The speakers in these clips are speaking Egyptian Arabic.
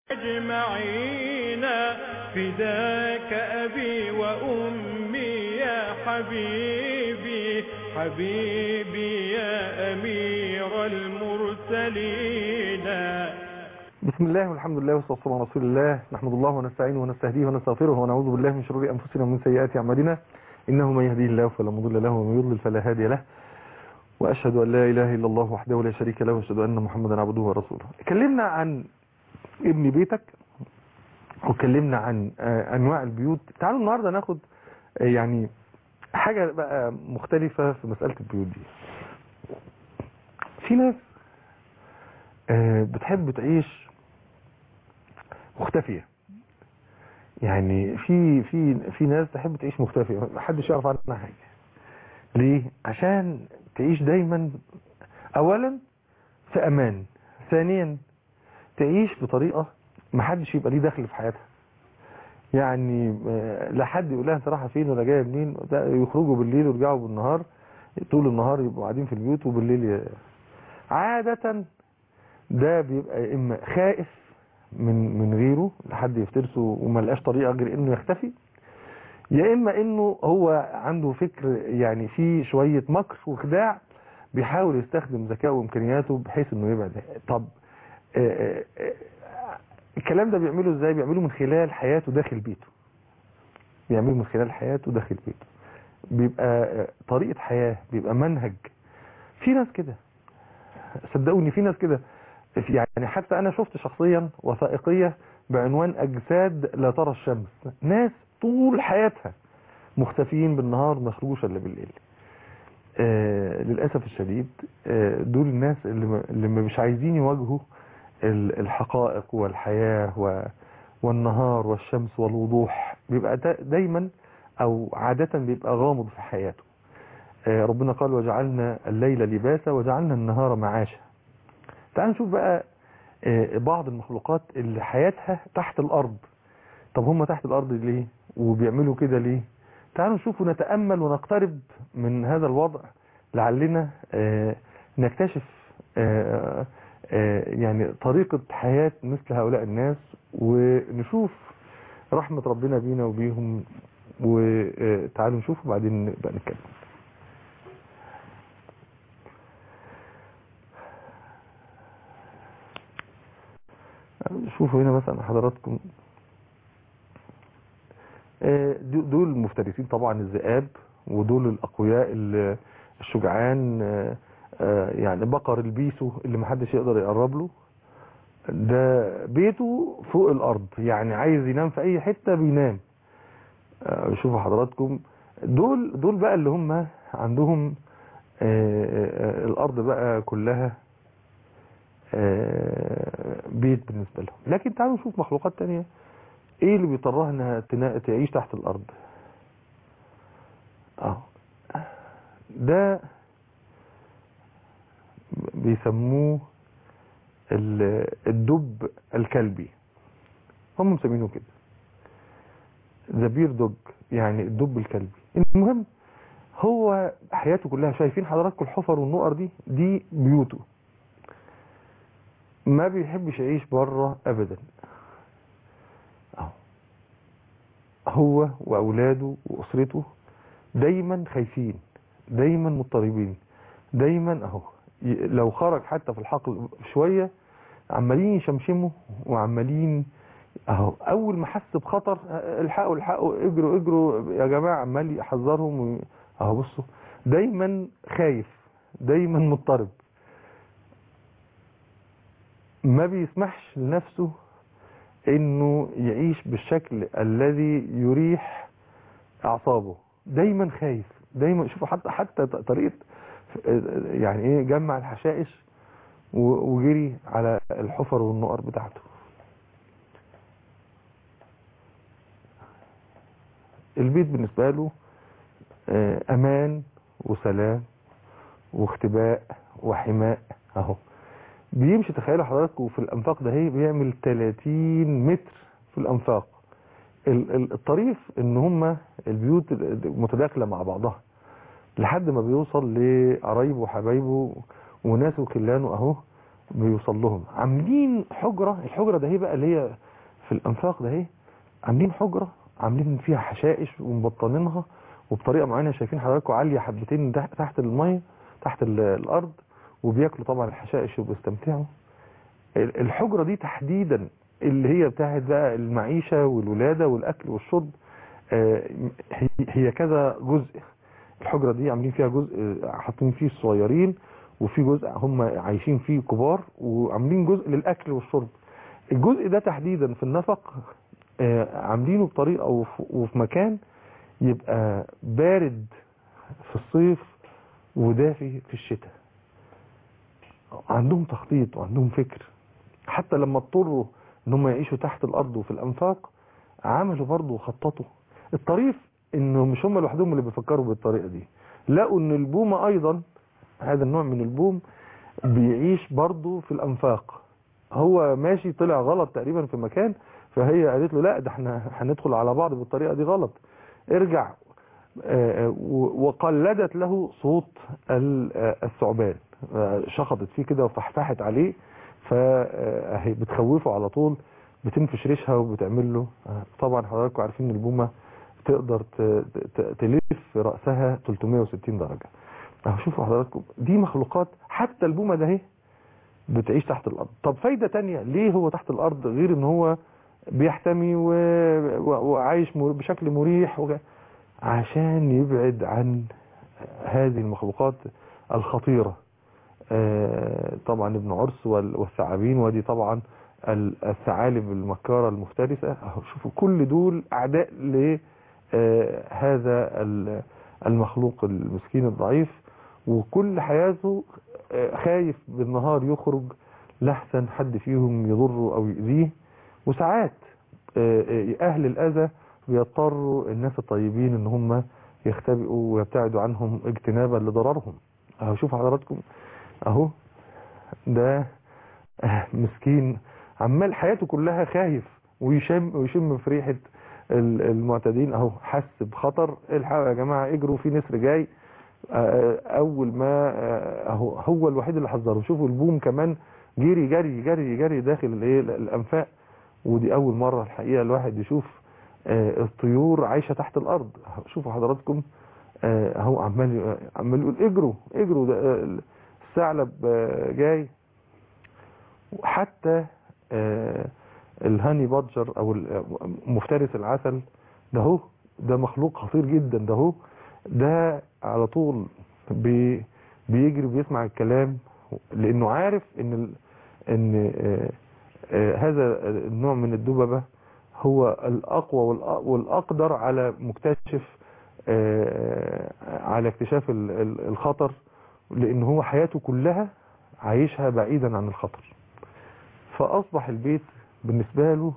أجمعين فداك أبي وأمي يا حبيبي حبيبي يا أمير المرسلين بسم الله والحمد لله والصلاة والسلام على رسول الله نحمد الله ونستعينه ونستهديه ونستغفره ونعوذ بالله من شرور أنفسنا ومن سيئات أعمالنا إنه من يهديه الله فلا مضل له ومن يضلل فلا هادي له وأشهد أن لا إله إلا الله وحده لا شريك له وأشهد أن محمدا عبده ورسوله اتكلمنا عن ابن بيتك واتكلمنا عن آه، أنواع البيوت تعالوا النهاردة ناخد آه، يعني حاجة بقى مختلفة في مسألة البيوت دي في ناس آه، بتحب تعيش مختفية يعني في في في ناس تحب تعيش مختفية محدش يعرف عنها حاجة ليه عشان تعيش دايما اولا في امان ثانيا تعيش بطريقة محدش يبقى ليه دخل في حياتها يعني آه، لا حد يقول لها انت رايحه فين ولا جايه منين ده يخرجوا بالليل ويرجعوا بالنهار طول النهار يبقوا قاعدين في البيوت وبالليل ي... عادة ده بيبقى يا اما خائف من من غيره لحد يفترسه وما لقاش طريقه غير انه يختفي يا اما انه هو عنده فكر يعني فيه شويه مكر وخداع بيحاول يستخدم ذكائه وامكانياته بحيث انه يبعد طب آه، آه، آه، الكلام ده بيعمله ازاي بيعمله من خلال حياته داخل بيته بيعمله من خلال حياته داخل بيته بيبقى آه، طريقه حياه بيبقى منهج في ناس كده صدقوني في ناس كده يعني حتى انا شفت شخصيا وثائقية بعنوان اجساد لا ترى الشمس ناس طول حياتها مختفيين بالنهار ما يخرجوش الا بالليل آه للاسف الشديد آه دول الناس اللي ما- اللي مش عايزين يواجهوا ال- الحقائق والحياة و والنهار والشمس والوضوح بيبقى دا- دايما او عادة بيبقى غامض في حياته آه ربنا قال وجعلنا الليل لباسا وجعلنا النهار معاشا تعال نشوف بقى آه، بعض المخلوقات اللي حياتها تحت الأرض طب هم تحت الأرض ليه وبيعملوا كده ليه تعالوا نشوف ونتأمل ونقترب من هذا الوضع لعلنا آه، نكتشف آه، آه، يعني طريقة حياة مثل هؤلاء الناس ونشوف رحمة ربنا بينا وبيهم وتعالوا نشوف وبعدين نبقى نتكلم شوفوا هنا مثلا حضراتكم آه، دو- دول مفترسين طبعا الذئاب ودول الأقوياء ال- الشجعان آه، آه، يعني بقر البيسو اللي محدش يقدر يقرب له ده بيته فوق الأرض يعني عايز ينام في أي حتة بينام آه، شوفوا حضراتكم دول دول بقى اللي هم عندهم آه، آه، آه، الأرض بقى كلها آه، بيت بالنسبة لهم لكن تعالوا نشوف مخلوقات تانية ايه اللي بيطرها انها تنا- تعيش تحت الارض اه ده بيسموه ال- الدب الكلبي هم مسمينه كده زبير دوج يعني الدب الكلبي المهم هو حياته كلها شايفين حضراتكم الحفر والنقر دي دي بيوته ما بيحبش يعيش بره ابدا اهو هو واولاده واسرته دايما خايفين دايما مضطربين دايما اهو ي- لو خرج حتى في الحقل شويه عمالين يشمشموا وعمالين اهو اول ما حس بخطر اه، الحقوا الحقوا اجروا اجروا يا جماعه عمال يحذرهم و- اهو بصوا دايما خايف دايما مضطرب ما بيسمحش لنفسه انه يعيش بالشكل الذي يريح اعصابه دايما خايف دايما شوفوا حتى حتى طريقه يعني ايه جمع الحشائش و- وجري على الحفر والنقر بتاعته البيت بالنسبه له آه، امان وسلام واختباء وحماء اهو بيمشي تخيلوا حضراتكم في الانفاق ده هي بيعمل 30 متر في الانفاق ال- ال- الطريف ان هم البيوت متداخله مع بعضها لحد ما بيوصل لقرايبه وحبايبه وناسه وخلانه اهو بيوصل لهم عاملين حجرة الحجرة ده هي بقى اللي هي في الانفاق ده هي عاملين حجرة عاملين فيها حشائش ومبطنينها وبطريقة معينة شايفين حضراتكم عالية حبتين تحت تحت المية تحت ال- الارض وبياكلوا طبعا الحشائش وبيستمتعوا ال- الحجرة دي تحديدا اللي هي بتاعت بقى المعيشة والولادة والاكل والشرب آه، هي- هي كذا جزء الحجرة دي عاملين فيها جزء آه، حاطين فيه الصغيرين وفي جزء هم عايشين فيه كبار وعاملين جزء للاكل والشرب الجزء ده تحديدا في النفق آه، عاملينه بطريقة وف- وفي مكان يبقى بارد في الصيف ودافي في الشتاء عندهم تخطيط وعندهم فكر حتى لما اضطروا ان هم يعيشوا تحت الارض وفي الانفاق عملوا برضه وخططوا الطريف انه مش هم لوحدهم اللي بيفكروا بالطريقه دي لقوا ان البومه ايضا هذا النوع من البوم بيعيش برضه في الانفاق هو ماشي طلع غلط تقريبا في مكان فهي قالت له لا ده احنا هندخل على بعض بالطريقه دي غلط ارجع آه، و- وقلدت له صوت ال- آه، الثعبان آه، شخطت فيه كده وفحفحت عليه فهي بتخوفه على طول بتنفش ريشها وبتعمل له آه، طبعا حضراتكم عارفين ان البومه تقدر ت- ت- تلف رأسها 360 درجة اهو شوفوا حضراتكم دي مخلوقات حتى البومه ده اهي بتعيش تحت الارض طب فايدة تانية ليه هو تحت الارض غير ان هو بيحتمي و... و... وعايش مر... بشكل مريح وغ... عشان يبعد عن هذه المخلوقات الخطيرة آه، طبعا ابن عرس وال- والثعابين ودي طبعا ال- الثعالب المكارة المفترسة أهو شوفوا كل دول أعداء لهذا المخلوق المسكين الضعيف وكل حياته آه، خايف بالنهار يخرج لحسن حد فيهم يضره أو يؤذيه وساعات آه، آه، أهل الأذى بيضطروا الناس الطيبين ان هم يختبئوا ويبتعدوا عنهم اجتنابا لضررهم اهو شوفوا حضراتكم اهو ده آه، مسكين عمال حياته كلها خايف ويشم ويشم في ريحه ال- المعتدين اهو حس بخطر الحقوا يا جماعه اجروا في نسر جاي آه، اول ما آه، اهو هو الوحيد اللي حذره شوفوا البوم كمان جري جري جري جري داخل الايه الانفاق ودي اول مره الحقيقه الواحد يشوف آه، الطيور عايشه تحت الارض شوفوا حضراتكم آه، اهو عمال عمال يقول اجروا اجروا ده آه، الثعلب آه، جاي وحتى آه، الهاني بادجر او ال- مفترس العسل ده هو ده مخلوق خطير جدا ده هو ده على طول بي بيجري وبيسمع الكلام لانه عارف ان ال ان آه، آه، هذا النوع من الدببة هو الأقوى والأ- والأقدر على مكتشف آه، على اكتشاف ال- ال- الخطر لأن هو حياته كلها عايشها بعيدا عن الخطر فأصبح البيت بالنسبة له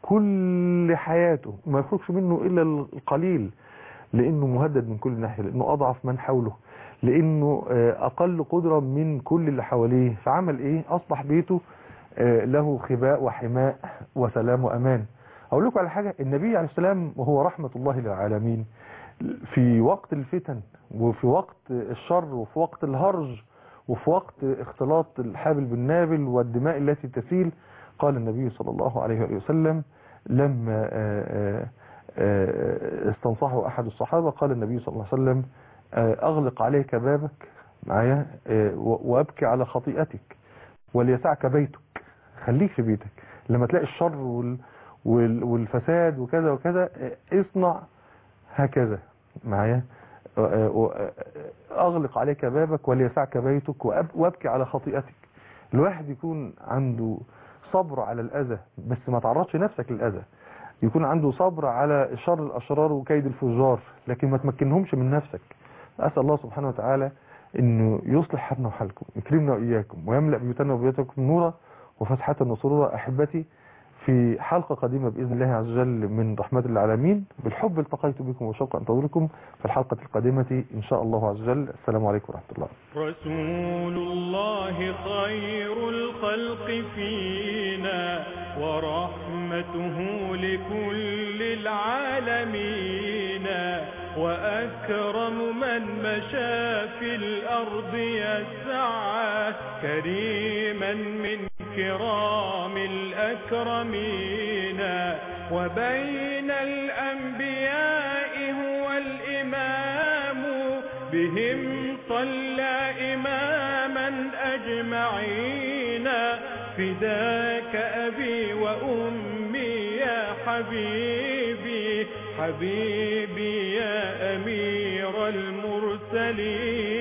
كل حياته ما يخرجش منه إلا القليل لأنه مهدد من كل ناحية لأنه أضعف من حوله لأنه آه، أقل قدرة من كل اللي حواليه فعمل إيه أصبح بيته آه، له خباء وحماء وسلام وأمان أقول لكم على حاجة النبي عليه السلام وهو رحمة الله للعالمين في وقت الفتن وفي وقت الشر وفي وقت الهرج وفي وقت اختلاط الحابل بالنابل والدماء التي تسيل قال النبي صلى الله عليه وآله وسلم لما آه، آه، آه، استنصحه أحد الصحابة قال النبي صلى الله عليه وسلم آه، أغلق عليك بابك معايا آه، و- وأبكي على خطيئتك وليسعك بيتك خليك في بيتك لما تلاقي الشر وال وال والفساد وكذا وكذا آه، اصنع هكذا معايا آه، آه، أغلق عليك بابك وليسعك بيتك وأب- وأبكي على خطيئتك الواحد يكون عنده صبر على الأذى بس ما تعرضش نفسك للأذى يكون عنده صبر على شر الأشرار وكيد الفجار لكن ما تمكنهمش من نفسك أسأل الله سبحانه وتعالى أنه يصلح حالنا وحالكم يكرمنا وإياكم ويملأ بيوتنا وبيوتكم نورا وفتحة وسرورا أحبتي في حلقة قديمة بإذن الله عز وجل من رحمة العالمين بالحب التقيت بكم وشوق أنتظركم في الحلقة القادمة إن شاء الله عز وجل السلام عليكم ورحمة الله رسول الله خير الخلق فينا ورحمته لكل العالمين وأكرم من مشى في الأرض يسعى كريما من كرام الأكرمين وبين الأنبياء هو الإمام بهم صلى إماما أجمعين فداك أبي وأمي يا حبيبي حبيبي يا أمير المرسلين